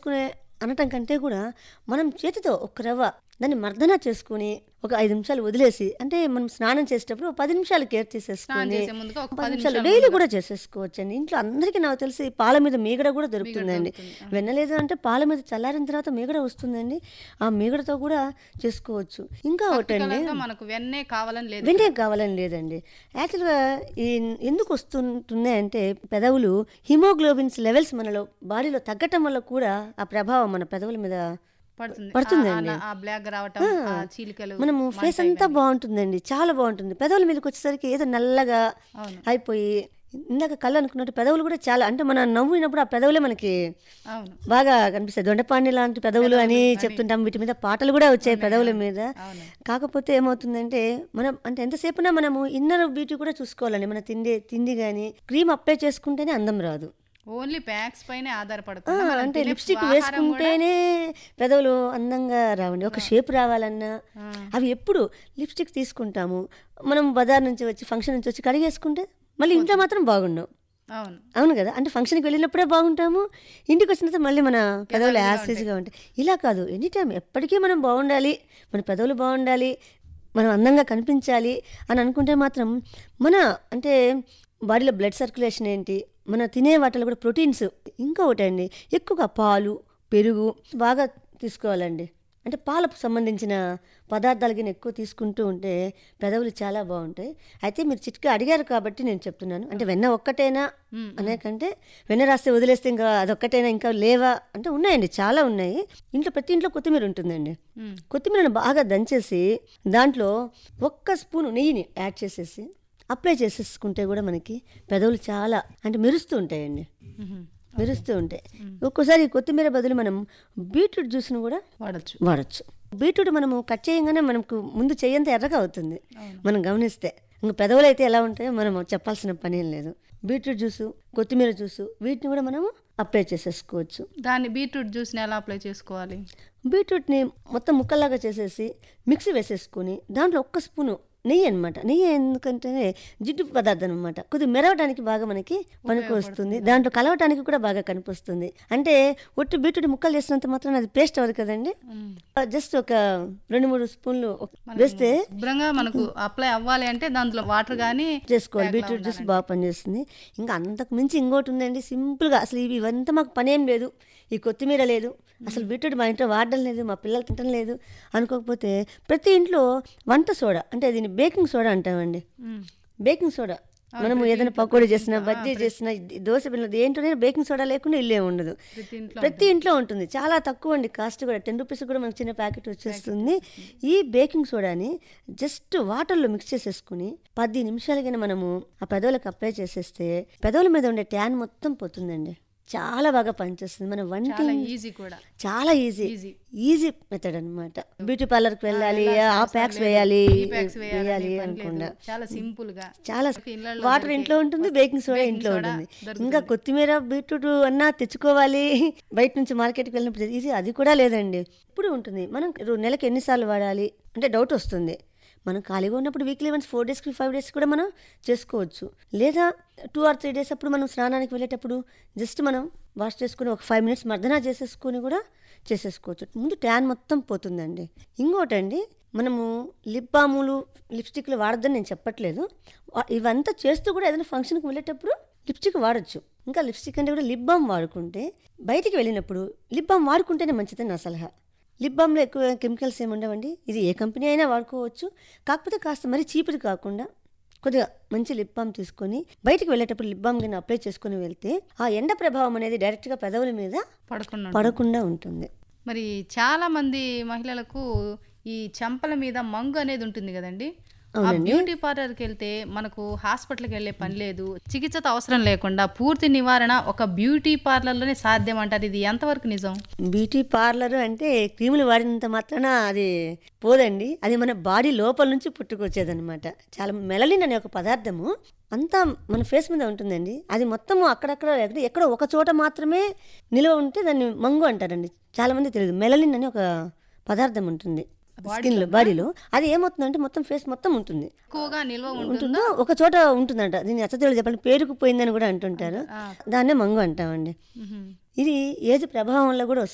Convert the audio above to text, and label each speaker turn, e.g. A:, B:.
A: చేసుకునే అనటం కంటే కూడా మనం చేతితో ఒక రవ్వ దాన్ని మర్దన చేసుకుని ఒక ఐదు నిమిషాలు వదిలేసి అంటే మనం స్నానం చేసేటప్పుడు ఒక పది నిమిషాలు కేర్
B: స్నానం
A: తీసేసుకొని
B: చేసే ముందుగా ఒక
A: పది
B: పది
A: నిమిషాలు
B: నిమిషాలు
A: డైలీ కూడా చేసేసుకోవచ్చండి ఇంట్లో అందరికీ నాకు తెలిసి పాల మీద మీగడ కూడా దొరుకుతుందండి
B: దొరుకుతుంది.
A: వెన్నలేదు అంటే పాల మీద చల్లారిన తర్వాత మీగడ వస్తుందండి ఆ మీగడతో కూడా చేసుకోవచ్చు ఇంకా ఒకటండి
B: Particular గా మనకు వెన్నే కావాలని లేదు
A: వెంటనే కావాలని లేదండి యాక్చువల్గా ఈ ఎందుకు వస్తుంటున్నాయి అంటే పెదవులు హిమోగ్లోబిన్స్ లెవెల్స్ మనలో బాడీలో తగ్గటం వల్ల కూడా ఆ ప్రభావం మన పెదవుల మీద
B: పడుతుంది
A: పడుతుందండి.
B: ఆ- ఆ బ్లాక్ రావటం ఆ చీలికలు
A: మనము ఫేస్ అంతా బాగుంటుందండి చాలా బాగుంటుంది పెదవుల మీదకి వచ్చేసరికి ఏదో నల్లగా
B: అవును
A: అయిపోయి ఇందాక కళ్ళు అనుకున్నట్టు పెదవులు కూడా చాలా అంటే మనం నవ్వినప్పుడు ఆ పెదవులే మనకి
B: అవును
A: బాగా కనిపిస్తాయి దొండపాండి లాంటి పెదవులు అని చెప్తుంటాం వీటి మీద పాటలు కూడా వచ్చాయి పెదవుల మీద
B: అవును
A: కాకపోతే ఏమవుతుందంటే మనం అంటే ఎంతసేపునా మనము ఇన్నర్ బ్యూటీ కూడా చూసుకోవాలండి మన తిండి తిండి కానీ క్రీమ్ అప్లై చేసుకుంటేనే అందం రాదు
B: ఓన్లీ ప్యాక్స్ పైనే
A: ఆ,
B: ఆధారపడుతుంది మనం
A: అంటే
B: తినే
A: లిప్స్టిక్
B: ఆహారం కూడా-
A: వేసుకుంటేనే పెదవులు అందంగా రావండి ఒక షేప్ రావాలన్నా
B: ఆ,
A: అవి ఎప్పుడు లిప్స్టిక్ తీసుకుంటాము మనం బజార్ నుంచి వచ్చి ఫంక్షన్ నుంచి వచ్చి కడిగేసుకుంటే మళ్ళీ ఇంట్లో మాత్రం బాగుండవు
B: అవును
A: అవును కదా అంటే ఫంక్షన్కి వెళ్ళినప్పుడే బాగుంటాము ఇంటికి వచ్చిన తర్వాత మళ్ళీ మన పెదవులు యాసిడ్గా ఉంటాయి ఇలా కాదు ఎనీ టైం ఎప్పటికీ మనం బాగుండాలి మన పెదవులు బాగుండాలి మనం అందంగా కనిపించాలి అని అనుకుంటే మాత్రం మన అంటే బాడీలో బ్లడ్ సర్క్యులేషన్ ఏంటి మన తినే వాటిలో కూడా ప్రోటీన్స్ ఇంకొకటి అండి ఎక్కువగా పాలు పెరుగు బాగా తీసుకోవాలండి అంటే పాలకు సంబంధించిన పదార్థాలు కింద ఎక్కువ తీసుకుంటూ ఉంటే పెదవులు చాలా బాగుంటాయి అయితే మీరు చిట్కా అడిగారు కాబట్టి నేను చెప్తున్నాను అంటే వెన్న ఒక్కటేనా
B: మ్మ్.
A: అనే కంటే వెన్న రాస్తే వదిలేస్తే ఇంకా అదొక్కటైనా ఇంకా లేవా అంటే ఉన్నాయండి చాలా ఉన్నాయి ఇంట్లో ప్రతి ఇంట్లో కొత్తిమీర ఉంటుందండి
B: ఉమ్,
A: కొత్తిమీరను బాగా దంచేసి దాంట్లో ఒక్క స్పూన్ నెయ్యిని యాడ్ చేసేసి అప్లై చేసేసుకుంటే కూడా మనకి పెదవులు చాలా అంటే మెరుస్తూ ఉంటాయండి
B: ఉహుం.
A: మెరుస్తూ ఉంటాయి ఒక్కోసారి ఈ కొత్తిమీర బదులు మనం బీట్రూట్ జ్యూస్ను కూడా
B: వాడచ్చు
A: వాడచ్చు బీట్రూట్ మనము కట్ చేయగానే మనకు ముందు చెయ్యంత ఎర్రగా అవుతుంది
B: అవును.
A: మనం గమనిస్తే ఇంకా పెదవులు అయితే ఎలా ఉంటాయో మనం చెప్పాల్సిన పని ఏం లేదు బీట్రూట్ జ్యూసు కొత్తిమీర జ్యూసు వీటిని కూడా మనము అప్లై చేసేసుకోవచ్చు
B: దాన్ని బీట్రూట్ జ్యూస్ని ఎలా అప్లై చేసుకోవాలి
A: బీట్రూట్ని మొత్తం ముక్కల్లాగా చేసేసి మిక్సీ వేసేసుకొని దాంట్లో ఒక్క స్పూను నెయ్యి అనమాట నెయ్యి ఎందుకంటే జిడ్డు పదార్థం అనమాట కొద్దిగా మెరవడానికి బాగా మనకి పనికి వస్తుంది దాంట్లో కలవటానికి కూడా బాగా కనిపిస్తుంది అంటే ఒట్టి బీట్రూట్ ముక్కలు చేసినంత మాత్రం అది పేస్ట్ అవ్వదు కదండి
B: ఉమ్.
A: జస్ట్ ఒక రెండు మూడు స్పూన్లు వేస్తే
B: శుభ్రంగా మనకు అప్లై అవ్వాలి అంటే దాంట్లో వాటర్ కానీ
A: చేసుకోవాలి బీట్రూట్ జ్యూస్ బాగా పనిచేస్తుంది ఇంకా అంతకు మించి ఇంకోటి ఉందండి సింపుల్గా అసలు ఇవి ఇవంతా మాకు పని ఏం లేదు ఈ కొత్తిమీర లేదు అసలు బీట్రూట్ మా ఇంట్లో వాడడం లేదు మా పిల్లలు తినడం లేదు అనుకోకపోతే ప్రతి ఇంట్లో వంట సోడా అంటే దీన్ని బేకింగ్ సోడా అంటామండి బేకింగ్ సోడా మనము ఏదైనా పకోడీ చేసినా బజ్జీ చేసినా ఇది దోశ పిల్లలు ఏంటోనే బేకింగ్ సోడా లేకుండా ఇల్లే ఉండదు
B: ప్రతి ఇంట్లో
A: ప్రతి ఇంట్లో ఉంటుంది చాలా తక్కువ అండి కాస్ట్ కూడా టెన్ రూపీస్ కూడా మనకు చిన్న ప్యాకెట్ వచ్చేస్తుంది ఈ బేకింగ్ సోడాని జస్ట్ వాటర్లో మిక్స్ చేసేసుకుని పది నిమిషాలకైనా మనము ఆ పెదవులకు అప్లై చేసేస్తే పెదవుల మీద ఉండే ట్యాన్ మొత్తం పోతుందండి చాలా బాగా పనిచేస్తుంది మన వంట
B: చాలా ఈజీ కూడా
A: చాలా ఈజీ
B: ఈజీ
A: ఈజీ మెథడ్ అనమాట బ్యూటీ పార్లర్కి వెళ్ళాలి ఆ ప్యాక్స్ వేయాలి
B: ఈ ప్యాక్స్
A: వేయాలి
B: వేయాలి పని
A: అనుకుండా
B: లేదు. చాలా సింపుల్ గా
A: చాలా
B: ఇళ్ళల్లో
A: వాటర్ ఇంట్లో ఉంటుంది బేకింగ్ సోడా
B: baking
A: ఇంట్లో
B: soda
A: ఉంటుంది ఇంకా కొత్తిమీర బీట్రూట్ అన్నా తెచ్చుకోవాలి బయట నుంచి మార్కెట్కి వెళ్ళినప్పుడు ఈజీ అది కూడా లేదండి ఇప్పుడు ఉంటుంది మనం రో- నెలకి ఎన్నిసార్లు వాడాలి అంటే డౌట్ వస్తుంది మనం ఖాళీగా ఉన్నప్పుడు వీక్లీ వన్స్ ఫోర్ డేస్కి ఫైవ్ డేస్ కూడా మనం చేసుకోవచ్చు లేదా టూ ఆర్ త్రీ డేస్ అప్పుడు మనం స్నానానికి వెళ్ళేటప్పుడు జస్ట్ మనం వాష్ చేసుకుని ఒక ఫైవ్ మినిట్స్ మర్దనా చేసేసుకుని కూడా చేసేసుకోవచ్చు ముందు ట్యాన్ మొత్తం పోతుందండి ఇంకోటండి మనము లిప్ బాములు లిప్స్టిక్లు వాడద్దని నేను చెప్పట్లేదు వా- ఇవంతా చేస్తూ కూడా ఏదైనా ఫంక్షన్కి వెళ్ళేటప్పుడు లిప్స్టిక్ వాడచ్చు ఇంకా లిప్స్టిక్ అంటే కూడా లిప్ బామ్ వాడుకుంటే బయటికి వెళ్ళినప్పుడు లిప్ బామ్ వాడుకుంటేనే మంచిదని నా సలహా లిప్ బామ్లో ఎక్కువ కెమికల్స్ ఏమి ఉండవండి ఇది ఏ కంపెనీ అయినా వాడుకోవచ్చు కాకపోతే కాస్త మరీ చీపుది కాకుండా కొద్దిగా మంచి లిప్ బామ్ తీసుకొని బయటికి వెళ్ళేటప్పుడు లిప్ బామ్ కింద అప్లై చేసుకొని వెళ్తే ఆ ఎండ ప్రభావం అనేది డైరెక్ట్గా పెదవుల మీద
B: పడకుండా
A: పడకుండా ఉంటుంది
B: మరి చాలా మంది మహిళలకు ఈ చెంపల మీద మంగు అనేది ఉంటుంది కదండి ఆ బ్యూటీ పార్లర్కి వెళ్తే మనకు హాస్పిటల్కి వెళ్ళే పని లేదు చికిత్సతో అవసరం లేకుండా పూర్తి నివారణ ఒక బ్యూటీ పార్లర్లోనే సాధ్యం అంటారు ఇది ఎంతవరకు నిజం
A: బ్యూటీ పార్లర్ అంటే క్రీములు వాడినంత మాత్రాన అది పోదండి అది మన బాడీ లోపల నుంచి పుట్టుకొచ్చేదన్నమాట చాలా మెలలిన్ అనే ఒక పదార్థము అంతా మన ఫేస్ మీద ఉంటుందండి అది మొత్తము అక్కడక్కడ ఎక్కడ ఎక్కడో ఒక చోట మాత్రమే నిల్వ ఉంటే దాన్ని మంగు అంటారండి చాలా మంది తెలియదు మెలలిన్ అనే ఒక పదార్థం ఉంటుంది స్కిన్లో బాడీలో అది ఏమవుతుందంటే మొత్తం ఫేస్ మొత్తం ఉంటుంది
B: ఎక్కువగా నిల్వ ఉంటుంది
A: ఉంటుందో ఒక చోట ఉంటుందంట దీన్ని అచ్చతేళ్ళు చెప్పాలి పేరుకుపోయిందని కూడా అంటుంటారు
B: ఆ.
A: దాన్నే మంగు అంటామండి
B: మ్హూ.
A: ఇది ఏజ్ ప్రభావం వల్ల కూడా